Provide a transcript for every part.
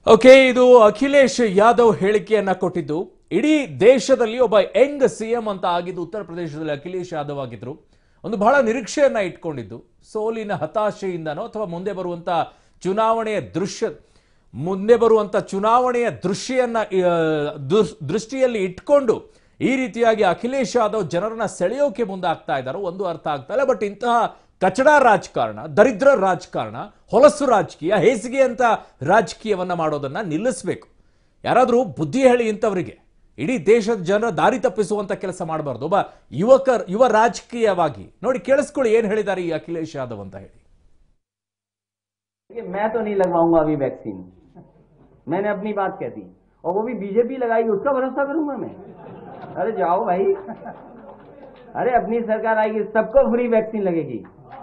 Okay ಇದು ಅಖಿಲೇಶ್ ಯಾದವ್ ಹೇಳಿಕೆಯನ್ನ ಕೊಟ್ಟಿದ್ದು ಇಡೀ ದೇಶದಲ್ಲಿ ಒಬ್ಬ ಯಂಗ್ ಸಿಎಂ ಅಂತ ಆಗಿದ್ದು ಉತ್ತರ ಪ್ರದೇಶದಲ್ಲಿ ಅಖಿಲೇಶ್ ಯಾದವ್ ಆಗಿದ್ರು ಒಂದು ಬಹಳ ನಿರೀಕ್ಷೆಯನ್ನ ಇಟ್ಕೊಂಡಿದ್ದು ಸೋಲಿನ ಹತಾಶೆಯಿಂದನೋ ಅಥವಾ ಮುಂದೆ ಬರುವಂತ ಚುನಾವಣೆಯ ದೃಶ್ಯ ಮುಂದೆ ಬರುವಂತ ಚುನಾವಣೆಯ ದೃಶ್ಯವನ್ನ ಆ, ದುರ್- ದೃಷ್ಟಿಯಲ್ಲಿ ಇಟ್ಕೊಂಡು ಈ ರೀತಿಯಾಗಿ ಅಖಿಲೇಶ್ ಯಾದವ್ ಜನರನ್ನ ಸೆಳೆಯೋಕೆ ಮುಂದಾಗ್ತಾ ಇದ್ದಾರೋ ಒಂದು ಅರ್ಥ ಆಗ್ತಾ ಇಲ್ಲ ಬಟ್ ಇಂತಹ ಕಚಡ ರಾಜಕಾರಣ ದರಿದ್ರ ರಾಜಕಾರಣ ಹೊಲಸು ರಾಜಕೀಯ ಹೇಸಿಗೆ ಅಂತ ರಾಜಕೀಯವನ್ನ ಮಾಡೋದನ್ನ ನಿಲ್ಲಿಸಬೇಕು ಯಾರಾದರೂ ಬುದ್ಧಿ ಹೇಳಿ ಇಂಥವರಿಗೆ ಇಡೀ ದೇಶದ ಜನರ ದಾರಿ ತಪ್ಪಿಸುವಂತ ಕೆಲಸ ಮಾಡಬಾರ್ದು ಒಬ್ಬ ಯುವಕ ಯುವ ರಾಜಕೀಯವಾಗಿ ನೋಡಿ ಕೇಳಿಸ್ಕೊಳ್ಳಿ ಏನ್ ಹೇಳಿದ್ದಾರೆ ಈ ಅಖಿಲೇಶ್ ಯಾದವ್ ಅಂತ ಹೇಳಿ देखिए मैं तो नहीं लगवाऊंगा अभी वैक्सीन मैंने अपनी बात कह दी और वो भी बीजेपी लगाएगी उसका भरोसा करूंगा मैं अरे जाओ भाई अरे अपनी सरकार आएगी सबको फ्री वैक्सीन लगेगी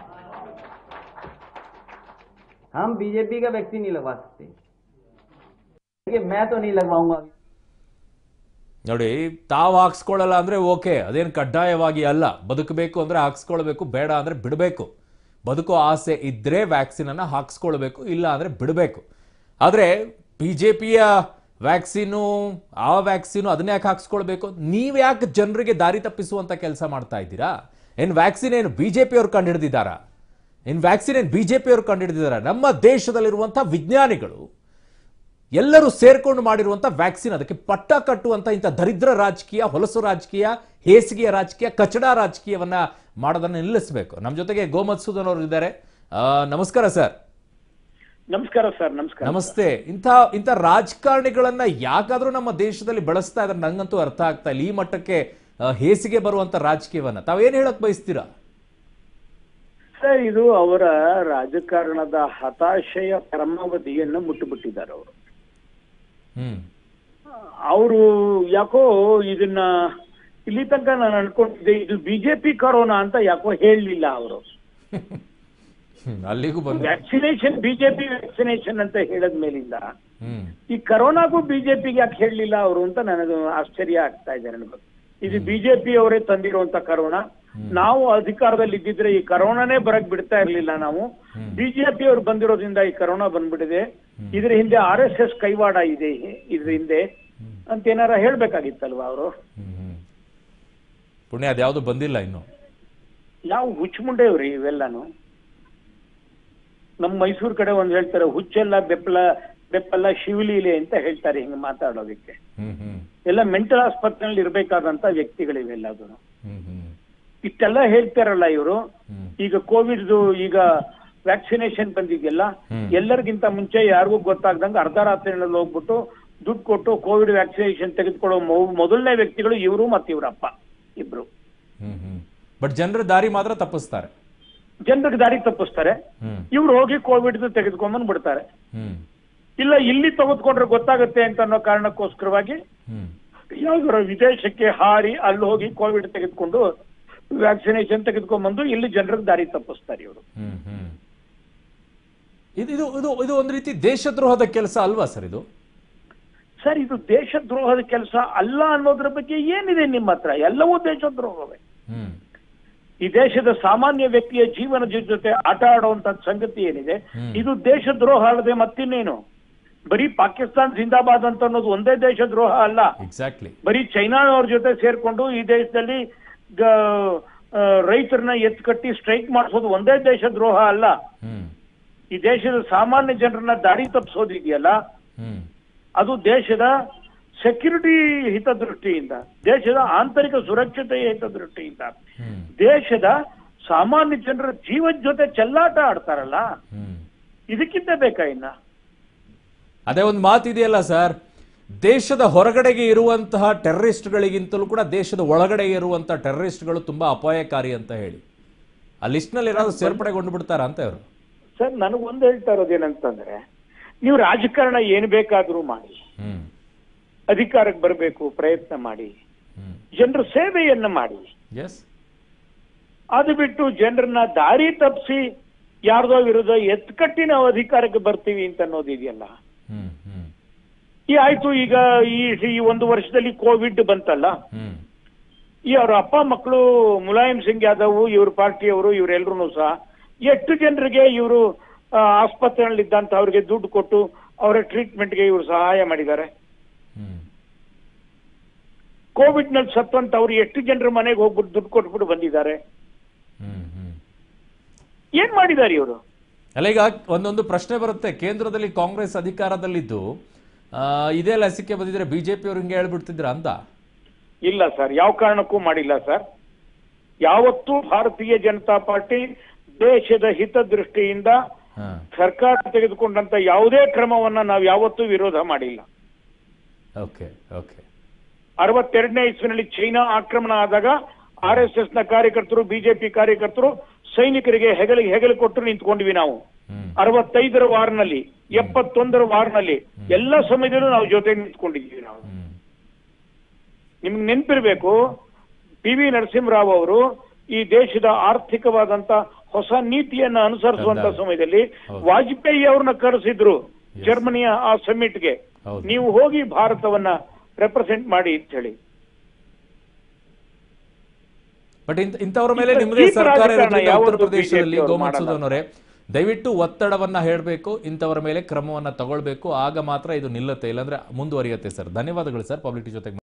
हम बीजेपी का वैक्सीन नहीं लगवा सकते देखिए मैं तो नहीं लगवाऊंगा अभी ನೋಡಿ ತಾವು ಹಾಕ್ಸ್ಕೊಳ್ಳಲ್ಲ ಅಂದ್ರೆ ಓಕೆ ಅದೇನು ಕಡ್ಡಾಯವಾಗಿ ಅಲ್ಲ ಬದುಕಬೇಕು ಅಂದ್ರೆ ಹಾಕ್ಸ್ಕೊಳ್ಬೇಕು ಬೇಡ ಅಂದ್ರೆ ಬಿಡಬೇಕು ಬದುಕೋ ಆಸೆ ಇದ್ರೆ ವ್ಯಾಕ್ಸಿನ್ ಅನ್ನ ಹಾಕ್ಸ್ಕೊಳ್ಬೇಕು ಇಲ್ಲ ಅಂದ್ರೆ ಬಿಡಬೇಕು ಆದ್ರೆ ಬಿ ಜೆ ಪಿಯ ವ್ಯಾಕ್ಸಿನು ಆ ವ್ಯಾಕ್ಸಿನು ಅದನ್ನ ಯಾಕೆ ಹಾಕ್ಸ್ಕೊಳ್ಬೇಕು ನೀವ್ ಯಾಕೆ ಜನರಿಗೆ ದಾರಿ ತಪ್ಪಿಸುವಂತ ಕೆಲಸ ಮಾಡ್ತಾ ಇದ್ದೀರಾ ಏನ್ ವ್ಯಾಕ್ಸಿನ್ ಏನು ಬಿಜೆಪಿ ಅವ್ರು ಕಂಡುಹಿಡಿದಿದ್ದಾರಾ ಏನ್ ವ್ಯಾಕ್ಸಿನ್ ಏನ್ ಬಿಜೆಪಿ ಅವ್ರು ಕಂಡುಹಿಡಿದಿದ್ದಾರೆ ನಮ್ಮ ದೇಶದಲ್ಲಿರುವಂತಹ ವಿಜ್ಞಾನಿಗಳು ಎಲ್ಲರೂ ಸೇರ್ಕೊಂಡು ಮಾಡಿರುವಂತ ವ್ಯಾಕ್ಸಿನ್ ಅದಕ್ಕೆ ಪಟ್ಟ ಕಟ್ಟುವಂತ ಇಂಥ ದರಿದ್ರ ರಾಜಕೀಯ ಹೊಲಸು ರಾಜಕೀಯ ಹೇಸಿಗೆಯ ರಾಜಕೀಯ ಕಚಡ ರಾಜಕೀಯವನ್ನ ಮಾಡೋದನ್ನ ನಿಲ್ಲಿಸಬೇಕು ನಮ್ಮ ಜೊತೆಗೆ ಗೋಮತ್ ಸುಧನ್ ಅವರು ಇದ್ದಾರೆ ಆ, ನಮಸ್ಕಾರ ಸರ್ ನಮಸ್ಕಾರ ಸರ್ ನಮಸ್ಕಾರ ನಮಸ್ತೆ ಇಂಥ ಇಂಥ ರಾಜಕಾರಣಿಗಳನ್ನ ಯಾಕಾದ್ರೂ ನಮ್ಮ ದೇಶದಲ್ಲಿ ಬಳಸ್ತಾ ಇದ್ದಾರೆ ನಂಗಂತೂ ಅರ್ಥ ಆಗ್ತಾ ಇಲ್ಲ ಈ ಮಟ್ಟಕ್ಕೆ ಆ, ಹೇಸಿಗೆ ಬರುವಂತ ರಾಜಕೀಯವನ್ನ ತಾವೇನ್ ಹೇಳಕ್ ಬಯಸ್ತೀರಾ ಸರ್ ಇದು ಅವರ ರಾಜಕಾರಣದ ಹತಾಶೆಯ ಪರಮಾವಧಿಯನ್ನು ಮುಟ್ಟುಬಿಟ್ಟಿದ್ದಾರೆ ಅವರು ಹ್ಮ್ ಅವರು ಯಾಕೋ ಇದನ್ನ ಇಲ್ಲಿ ತನಕ ನಾನು ಅನ್ಕೊಂಡಿದ್ದೆ ಇದು ಬಿಜೆಪಿ ಕರೋನಾ ಅಂತ ಯಾಕೋ ಹೇಳಲಿಲ್ಲ ಅವರು ಹ್ಮ್, ಅಲ್ಲಿಗೂ ಬಂದ ವ್ಯಾಕ್ಸಿನೇಷನ್ ಬಿಜೆಪಿ ವ್ಯಾಕ್ಸಿನೇಷನ್ ಅಂತ ಹೇಳದ ಮೇಲಿಂದ ಹ್ಮ್ ಈ ಕರೋನಾಗೂ ಬಿಜೆಪಿಗೆ ಯಾಕೆ ಹೇಳಲಿಲ್ಲ ಅವರು ಅಂತ ನನಗೆ ಆಶ್ಚರ್ಯ ಆಗ್ತಾ ಇದೆ ನನಗೆ ಇದು ಬಿಜೆಪಿ ಅವರೇ ತಂದಿರುವಂತ ಕರೋನಾ ನಾವು ಅಧಿಕಾರದಲ್ಲಿ ಇದ್ದಿದ್ರೆ ಈ ಕರೋನಾನೇ ಬರಕ್ ಬಿಡ್ತಾ ಇರ್ಲಿಲ್ಲ ನಾವು ಬಿಜೆಪಿ ಅವರು ಬಂದಿರೋದ್ರಿಂದ ಈ ಕರೋನಾ ಬಂದ್ಬಿಟ್ಟಿದೆ ಇದ್ರ ಹಿಂದೆ ಆರ್ ಎಸ್ ಎಸ್ ಕೈವಾಡ ಇದೆ ಇದ್ರ ಹಿಂದೆ ಅಂತ ಏನಾರ ಹೇಳ್ಬೇಕಾಗಿತ್ತಲ್ವಾ ಅವರು ಹ್ಮ್ ಹ್ಮ್ ಪುಣ್ಯ ಅದ್ಯಾವುದು ಬಂದಿಲ್ಲ ಇನ್ನು ಯಾವ ಹುಚ್ಚುಮುಂಡೆಯವ್ರಿ ಇವೆಲ್ಲಾನು ನಮ್ಮ ಮೈಸೂರು ಕಡೆ ಒಂದ್ ಹೇಳ್ತಾರೆ ಹುಚ್ಚೆಲ್ಲ ಬೆಪ್ಪಲ ಬೆಪ್ಪಲ್ಲ ಶಿವಲೀಲೆ ಅಂತ ಹೇಳ್ತಾರೆ ಹಿಂಗ್ ಮಾತಾಡೋದಕ್ಕೆ ಹ್ಮ್ ಹ್ಮ್ ಎಲ್ಲ ಮೆಂಟಲ್ ಆಸ್ಪತ್ರೆಯಲ್ಲಿ ಇರ್ಬೇಕಾದಂತ ವ್ಯಕ್ತಿಗಳಿವೆಲ್ಲ ಅದು ಹ್ಮ್ ಹ್ಮ್ ಇಷ್ಟೆಲ್ಲ ಹೇಳ್ತಾರಲ್ಲ ಇವರು ಹ್ಮ್. ಈಗ ಕೋವಿಡ್ ಈಗ ವ್ಯಾಕ್ಸಿನೇಷನ್ ಬಂದಿದೆಯಲ್ಲ ಹ್ಮ್. ಎಲ್ಲರಿಗಿಂತ ಮುಂಚೆ ಯಾರಿಗೂ ಗೊತ್ತಾಗ್ದಂಗೆ ಅರ್ಧ ರಾತ್ರಿನಲ್ಲಿ ಹೋಗ್ಬಿಟ್ಟು ದುಡ್ಡು ಕೊಟ್ಟು ಕೋವಿಡ್ ವ್ಯಾಕ್ಸಿನೇಷನ್ ತೆಗೆದುಕೊಳ್ಳೋ ಮೊ- ಮೊದಲನೇ ವ್ಯಕ್ತಿಗಳು ಇವರು ಮತ್ತೆ ಇವರಪ್ಪ ಇಬ್ರು ಹ್ಮ್ ಹ್ಮ್ ಬಟ್ ಜನರ ದಾರಿ ಮಾತ್ರ ತಪ್ಪಿಸ್ತಾರೆ ಜನರಿಗೆ ದಾರಿ ತಪ್ಪಿಸ್ತಾರೆ ಹ್ಮ್ ಇವ್ರು ಹೋಗಿ ಕೋವಿಡ್ ತೆಗೆದುಕೊಂಡ್ಬಂದ್ ಬಿಡ್ತಾರೆ ಹ್ಮ್ ಇಲ್ಲ ಇಲ್ಲಿ ತೆಗೆದುಕೊಂಡ್ರೆ ಗೊತ್ತಾಗುತ್ತೆ ಅಂತ ಅನ್ನೋ ಕಾರಣಕ್ಕೋಸ್ಕರವಾಗಿ ಹ್ಮ್ ಯಾವ್ದಾರ ವಿದೇಶಕ್ಕೆ ಹಾರಿ ಅಲ್ಲಿ ಹೋಗಿ ಕೋವಿಡ್ ತೆಗೆದುಕೊಂಡು ವ್ಯಾಕ್ಸಿನೇಷನ್ ತೆಗೆದುಕೊಂಡ್ಬಂದು ಇಲ್ಲಿ ಜನರಿಗೆ ದಾರಿ ತಪ್ಪಿಸ್ತಾರೆ ಇವರು ಹ್ಮ್ ಹ್ಮ್ ಇದು ಇದು ಇದು ಇದು ಒಂದು ರೀತಿ ದೇಶದ್ರೋಹದ ಕೆಲಸ ಅಲ್ವಾ ಸರ್ ಇದು ಸರ್ ಇದು ದೇಶದ್ರೋಹದ ಕೆಲಸ ಅಲ್ಲ ಅನ್ನೋದ್ರ ಬಗ್ಗೆ ಏನಿದೆ ನಿಮ್ಮ ಹತ್ರ ಎಲ್ಲವೂ ದೇಶದ್ರೋಹವೇ ಹ್ಮ್ ಈ ದೇಶದ ಸಾಮಾನ್ಯ ವ್ಯಕ್ತಿಯ ಜೀವನದ ಜೊತೆ ಆಟ ಆಡುವಂತ ಸಂಗತಿ ಏನಿದೆ ಹ್ಮ್. ಇದು ದೇಶದ್ರೋಹ ಅಲ್ಲದೆ ಮತ್ತಿನ್ನೇನು ಬರೀ ಪಾಕಿಸ್ತಾನ್ ಜಿಂದಾಬಾದ್ ಅಂತ ಅನ್ನೋದು ಒಂದೇ ದೇಶದ್ರೋಹ ಅಲ್ಲ ಎಕ್ಸಾಕ್ಟ್ಲಿ ಬರೀ ಚೈನಾದವ್ರ ಜೊತೆ ಸೇರ್ಕೊಂಡು ಈ ದೇಶದಲ್ಲಿ ಗ- ಆ, ರೈತರನ್ನ ಎತ್ಕಟ್ಟಿ ಸ್ಟ್ರೈಕ್ ಮಾಡಿಸೋದು ಒಂದೇ ದೇಶದ್ರೋಹ ಅಲ್ಲ ಹ್ಮ್ ಈ ದೇಶದ ಸಾಮಾನ್ಯ ಜನರನ್ನ ದಾರಿ ತಪ್ಪಿಸೋದಿದೆಯಲ್ಲ ಹ್ಮ್ ಅದು ದೇಶದ ಸೆಕ್ಯೂರಿಟಿ ಹಿತದೃಷ್ಟಿಯಿಂದ ದೇಶದ ಆಂತರಿಕ ಸುರಕ್ಷತೆಯ ಹಿತದೃಷ್ಟಿಯಿಂದ ಹ್ಮ್ ದೇಶದ ಸಾಮಾನ್ಯ ಜನರ ಜೀವದ ಜೊತೆ ಚೆಲ್ಲಾಟ ಆಡ್ತಾರಲ್ಲ ಹ್ಮ್ ಇದಕ್ಕಿಂತ ಬೇಕಾ ಇನ್ನ ಅದೇ ಒಂದು ಮಾತಿದೆಯಲ್ಲ ಸರ್ ದೇಶದ ಹೊರಗಡೆಗೆ ಇರುವಂತಹ ಟೆರರಿಸ್ಟ್ಗಳಿಗಿಂತಲೂ ಕೂಡ ದೇಶದ ಒಳಗಡೆ ಇರುವಂತಹ ಟೆರರಿಸ್ಟ್ಗಳು ತುಂಬಾ ಅಪಾಯಕಾರಿ ಅಂತ ಹೇಳಿ ಆ ಲಿಸ್ಟ್ನಲ್ಲಿ ಏನಾದ್ರು ಸೇರ್ಪಡೆಗೊಂಡು ಬಿಡ್ತಾರಾ ಅಂತ ಇವರು ಸರ್ ನನಗೊಂದು ಹೇಳ್ತಾ ಇರೋದೇನಂತಂದ್ರೆ ನೀವು ರಾಜಕಾರಣ ಏನ್ ಬೇಕಾದ್ರೂ ಮಾಡಿ ಹ್ಮ್ ಅಧಿಕಾರಕ್ಕೆ ಬರಬೇಕು ಪ್ರಯತ್ನ ಮಾಡಿ ಹ್ಮ್ ಜನರ ಸೇವೆಯನ್ನ ಮಾಡಿ ಎಸ್ ಅದು ಬಿಟ್ಟು ಜನರನ್ನ ದಾರಿ ತಪ್ಪಿಸಿ ಯಾರ್ದೋ ವಿರುದ್ಧ ಎತ್ಕಟ್ಟಿ ನಾವು ಅಧಿಕಾರಕ್ಕೆ ಬರ್ತೀವಿ ಅಂತ ಅನ್ನೋದಿದೆಯಲ್ಲ ಹ್ಮ್ ಹ್ಮ್ ಈ ಆಯ್ತು ಈಗ ಈ ಈ ಒಂದು ವರ್ಷದಲ್ಲಿ ಕೋವಿಡ್ ಬಂತಲ್ಲ ಹ್ಮ್ ಈ ಅವ್ರ ಅಪ್ಪ ಮಕ್ಕಳು ಮುಲಾಯಂ ಸಿಂಗ್ ಯಾದವ್ ಇವ್ರ ಪಾರ್ಟಿಯವರು ಇವರೆಲ್ಲರೂ ಸಹ ಎಷ್ಟು ಜನರಿಗೆ ಇವರು ಆಸ್ಪತ್ರೆಯಲ್ಲಿದ್ದಂತ ಅವ್ರಿಗೆ ದುಡ್ಡು ಕೊಟ್ಟು ಅವರ ಟ್ರೀಟ್ಮೆಂಟ್ಗೆ ಇವರು ಸಹಾಯ ಮಾಡಿದ್ದಾರೆ ಹ್ಮ್ ಕೋವಿಡ್ ನಲ್ಲಿ ಸತ್ತಂತ ಅವ್ರು ಎಷ್ಟು ಜನರ ಮನೆಗೆ ಹೋಗ್ಬಿಟ್ಟು ದುಡ್ಡು ಕೊಟ್ಬಿಟ್ಟು ಬಂದಿದ್ದಾರೆ ಹ್ಮ್ ಹ್ಮ್ ಏನ್ ಮಾಡಿದ್ದಾರೆ ಇವರು ಅಲ್ಲ ಈಗ ಒಂದೊಂದು ಪ್ರಶ್ನೆ ಬರುತ್ತೆ ಕೇಂದ್ರದಲ್ಲಿ ಕಾಂಗ್ರೆಸ್ ಅಧಿಕಾರದಲ್ಲಿದ್ದು ಆ, ಇದೇ ಲಸಿಕೆ ಬಂದಿದ್ರೆ ಬಿಜೆಪಿ ಅವ್ರು ಹಿಂಗೆ ಹೇಳ್ಬಿಡ್ತಿದ್ರ ಅಂತ ಇಲ್ಲ ಸರ್ ಯಾವ ಕಾರಣಕ್ಕೂ ಮಾಡಿಲ್ಲ ಸರ್ ಯಾವತ್ತೂ ಭಾರತೀಯ ಜನತಾ ಪಾರ್ಟಿ ದೇಶದ ಹಿತದೃಷ್ಟಿಯಿಂದ ಹಾ ಸರ್ಕಾರ ತೆಗೆದುಕೊಂಡಂತ ಯಾವುದೇ ಕ್ರಮವನ್ನ ನಾವು ಯಾವತ್ತೂ ವಿರೋಧ ಮಾಡಿಲ್ಲ ಓಕೆ ಓಕೆ ಅರವತ್ತೆರಡನೇ ಇಸ್ವಿನಲ್ಲಿ ಚೈನಾ ಆಕ್ರಮಣ ಆದಾಗ ಆರ್ ಎಸ್ ಎಸ್ ನ ಕಾರ್ಯಕರ್ತರು ಬಿಜೆಪಿ ಕಾರ್ಯಕರ್ತರು ಸೈನಿಕರಿಗೆ ಹೆಗಲಿಗೆ ಹೆಗಲು ಕೊಟ್ಟು ನಿಂತ್ಕೊಂಡ್ವಿ ನಾವು ಹ್ಮ್ ಅರವತ್ತೈದರ ವಾರ್ನಲ್ಲಿ ಎಪ್ಪತ್ತೊಂದರ ವಾರ್ನಲ್ಲಿ ಎಲ್ಲ ಸಮಯದಲ್ಲೂ ನಾವು ಜೊತೆಗೆ ನಿಂತ್ಕೊಂಡಿದ್ದೀವಿ ನಾವು ಹ್ಮ್ ನಿಮ್ಗೆ ನೆನಪಿರ್ಬೇಕು ಪಿ ವಿ ನರಸಿಂಹರಾವ್ ಅವರು ಈ ದೇಶದ ಆರ್ಥಿಕವಾದಂತ ಹೊಸ ನೀತಿಯನ್ನ ಅನುಸರಿಸುವಂತ ತಂದಾಗ. ಸಮಯದಲ್ಲಿ ಹೌದು. ವಾಜಪೇಯಿ ಅವ್ರನ್ನ ಕರೆಸಿದ್ರು ಜರ್ಮನಿಯ ಆ ಸಮ್ಮಿಟ್ಗೆ ಹೌದು. ನೀವು ಹೋಗಿ ಭಾರತವನ್ನ ರೆಪ್ರೆಸೆಂಟ್ ಮಾಡಿ ಅಂತ ಹೇಳಿ ಬಟ್ ಇಂತ ಇಂಥವ್ರ ಮೇಲೆ ಇಂಥ ನಿಮ್ಮದೇ ಚೀಪ್ ಸರ್ಕಾರ ರಾಜಕಾರಣ ಇರೋದ್ರಿಂದ ಯಾವತ್ತೂ ಉತ್ತರ ಪ್ರದೇಶದಲ್ಲಿ BJP ಅವರು ಗೋಮತ್ಸದವರೇ ದಯವಿಟ್ಟು ಒತ್ತಡವನ್ನ ಹೇಳಬೇಕು ಇಂಥವರ ಮೇಲೆ ಕ್ರಮವನ್ನ ತಗೊಳ್ಬೇಕು ಆಗ ಮಾತ್ರ ಇದು ನಿಲ್ಲುತ್ತೆ ಇಲ್ಲಾಂದ್ರೆ ಮುಂದುವರಿಯುತ್ತೆ ಸರ್ ಧನ್ಯವಾದಗಳು ಸರ್ ಪಬ್ಲಿಕ್ ಜೊತೆಗೆ